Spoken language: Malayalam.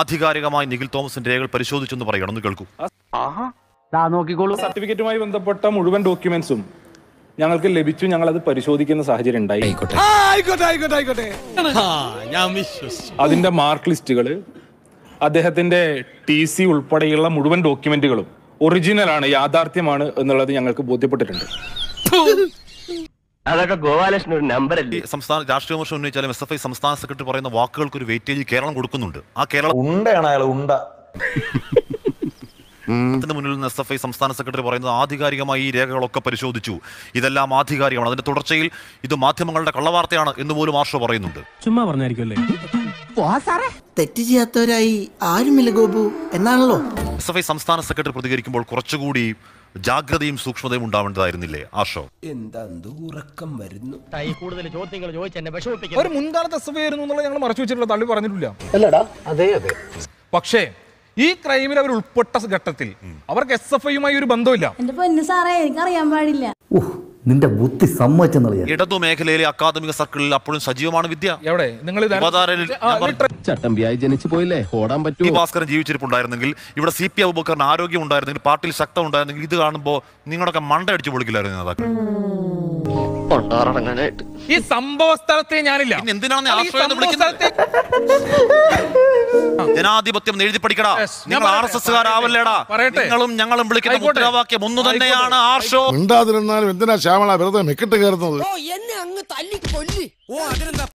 ആധികാരികമായി നിഖിൽ തോമസിന്റെ രേഖകൾ പരിശോധിച്ചെന്ന് പറയണം ഒന്ന് കേൾക്കൂ നോക്കിക്കോളൂ സർട്ടിഫിക്കറ്റുമായി ബന്ധപ്പെട്ട മുഴുവൻ ഡോക്യുമെന്റ്സും ഞങ്ങൾക്ക് ലഭിച്ചു ഞങ്ങൾ അത് പരിശോധിക്കുന്ന സാഹചര്യം ഉണ്ടായി അതിന്റെ മാർക്ക് ലിസ്റ്റുകൾ അദ്ദേഹത്തിന്റെ ടി സി ഉൾപ്പെടെയുള്ള മുഴുവൻ ഡോക്യുമെന്റുകളും ഒറിജിനൽ ആണ് യാഥാർത്ഥ്യമാണ് എന്നുള്ളത് ഞങ്ങൾക്ക് ബോധ്യപ്പെട്ടിട്ടുണ്ട് അതൊക്കെ ഗോപാലകൃഷ്ണൻ ഒരു നമ്പർ ഈ സംസ്ഥാന രാഷ്ട്രീയ വിമർശനം ഉന്നയിച്ചാലും എസ് എഫ് ഐ സംസ്ഥാന സെക്രട്ടറി പറയുന്ന വാക്കുകൾക്ക് ഒരു വെയിറ്റേജ് കേരളം കൊടുക്കുന്നുണ്ട് ആ കേരളത്തിന് ഉണ്ടയാണ് അയാൾ ഉണ്ട മുന്നിൽ നിന്ന് എസ് എഫ് ഐ സംസ്ഥാന സെക്രട്ടറി പറയുന്നത് ആധികാരികമായി ഈ രേഖകളൊക്കെ പരിശോധിച്ചു ഇതെല്ലാം ആധികാരികമാണ് അതിന്റെ തുടർച്ചയിൽ ഇത് മാധ്യമങ്ങളുടെ കള്ളവാർത്തയാണ് എന്ന് പോലും ആർഷോ പറയുന്നുണ്ട് ചുമ്മാ പറഞ്ഞായിരിക്കുമല്ലേ തെറ്റ് ചെയ്യാത്തവരായി ആരുമില്ല ഗോപു എന്നാണല്ലോ എസ് എഫ് ഐ സംസ്ഥാന സെക്രട്ടറി പ്രതികരിക്കുമ്പോൾ കുറച്ചുകൂടി ജാഗ്രതയും സൂക്ഷ്മതയും ഉണ്ടാവേണ്ടതായിരുന്നില്ലേ ആർഷോ കൂടുതൽ ചോദ്യങ്ങൾ ചോദിച്ച് എന്നെ വിഷമിപ്പിക്കും ഒരു മുൻകാലത്ത് എസ് എഫ് ഐ ആയിരുന്നു എന്നുള്ളത് ഞങ്ങൾ മറച്ചു വെച്ചിട്ടുള്ള തള്ളി പറഞ്ഞിട്ടില്ല അല്ലടാ അതെ അതെ പക്ഷേ ഈ ക്രൈമിൽ അവർ ഉൾപ്പെട്ട ഘട്ടത്തിൽ അവർക്ക് എസ് എഫ് ഐയുമായി ഒരു ബന്ധമില്ല എന്റെ പൊന്നു സാറേ എനിക്കറിയാൻ പാടില്ല നിന്റെ ബുദ്ധി സമ്മതിച്ചെന്നറിയാം ഇടതു മേഖലയിലെ അക്കാദമിക സർക്കിളിൽ അപ്പോഴും സജീവമാണ് വിദ്യ എവിടെ നിങ്ങൾ ഇത് യുവതാരനിൽ ആ, ഞാൻ ഈ പറഞ്ഞു. ചട്ടമ്പിയായി ജനിച്ചു പോയില്ലേ ഓടാൻ പറ്റൂ ഈ ഭാസ്കരൻ ജീവിച്ചിരിപ്പുണ്ടായിരുന്നെങ്കിൽ ഇവിടെ സി പി അബൂബക്കറിന് ആരോഗ്യം ഉണ്ടായിരുന്നെങ്കിൽ പാർട്ടിയിൽ ശക്തം ഉണ്ടായിരുന്നെങ്കിൽ ഇത് കാണുമ്പോൾ നിങ്ങളൊക്കെ മണ്ട അടിച്ചു പൊളിക്കില്ലായിരുന്നു നേതാക്കൾ ഈ സംഭവ സ്ഥലത്തെ ഞാനില്ല പിന്നെ എന്തിനാണ് ഈ ആശ്രയം എന്ന് സംഭവ വിളിക്കുന്നത് സ്ഥലത്തെ ജനാധിപത്യം എന്ന് എഴുതി പഠിക്കടാ Yes, ഞാൻ നിങ്ങൾ ആർ പറയട്ടെ, എസ് എസ്കാരാവല്ലേടാ പറയട്ടെ. നിങ്ങളും ഞങ്ങളും വിളിക്കുന്ന ആയിക്കോട്ടെ. മുദ്രാവാക്യം ഒന്ന് തന്നെയാണ് ആർഷോ മിണ്ടാതിരുന്നാലും എന്തിനാ ശ്യാമള വെറുതെ മെക്കിട്ട് കയറുന്നത്